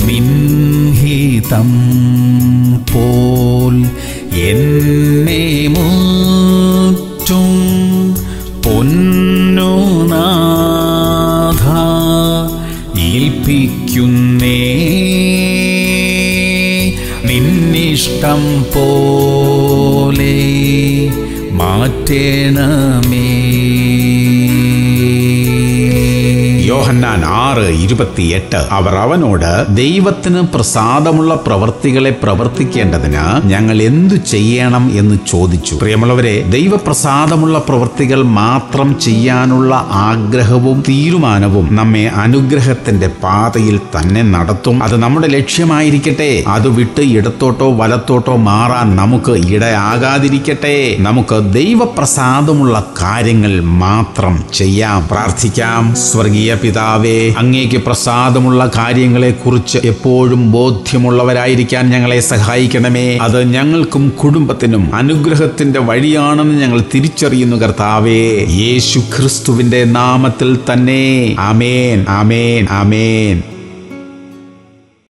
നിൻഹിതം പോൽ എന്നെ മുറ്റും പൊന്നുനാഥ ഏൽപ്പിക്കുന്നേ നിന്നിഷ്ടം പോലെ മാറ്റണമേ യോഹന്നാൻ ആറ് ഇരുപത്തിയെട്ട് അവർ അവനോട് ദൈവത്തിന് പ്രസാദമുള്ള പ്രവർത്തികളെ പ്രവർത്തിക്കേണ്ടതിന് ഞങ്ങൾ എന്തു ചെയ്യണം എന്ന് ചോദിച്ചു പ്രിയമുള്ളവരെ ദൈവപ്രസാദമുള്ള പ്രവർത്തികൾ മാത്രം ചെയ്യാനുള്ള ആഗ്രഹവും തീരുമാനവും നമ്മെ അനുഗ്രഹത്തിന്റെ പാതയിൽ തന്നെ നടത്തും അത് നമ്മുടെ ലക്ഷ്യമായിരിക്കട്ടെ അത് വിട്ട് ഇടത്തോട്ടോ വലത്തോട്ടോ മാറാൻ നമുക്ക് ഇടയാകാതിരിക്കട്ടെ നമുക്ക് ദൈവപ്രസാദമുള്ള കാര്യങ്ങൾ മാത്രം ചെയ്യാം പ്രാർത്ഥിക്കാം സ്വർഗീയ പിതാവേ അങ്ങേക്ക് പ്രസാദമുള്ള കാര്യങ്ങളെ കുറിച്ച് എപ്പോഴും ബോധ്യമുള്ളവരായിരിക്കാൻ ഞങ്ങളെ സഹായിക്കണമേ അത് ഞങ്ങൾക്കും കുടുംബത്തിനും അനുഗ്രഹത്തിന്റെ വഴിയാണെന്ന് ഞങ്ങൾ തിരിച്ചറിയുന്നു കർത്താവേ യേശു ക്രിസ്തുവിന്റെ നാമത്തിൽ തന്നെ അമേൻ അമേൻ അമേൻ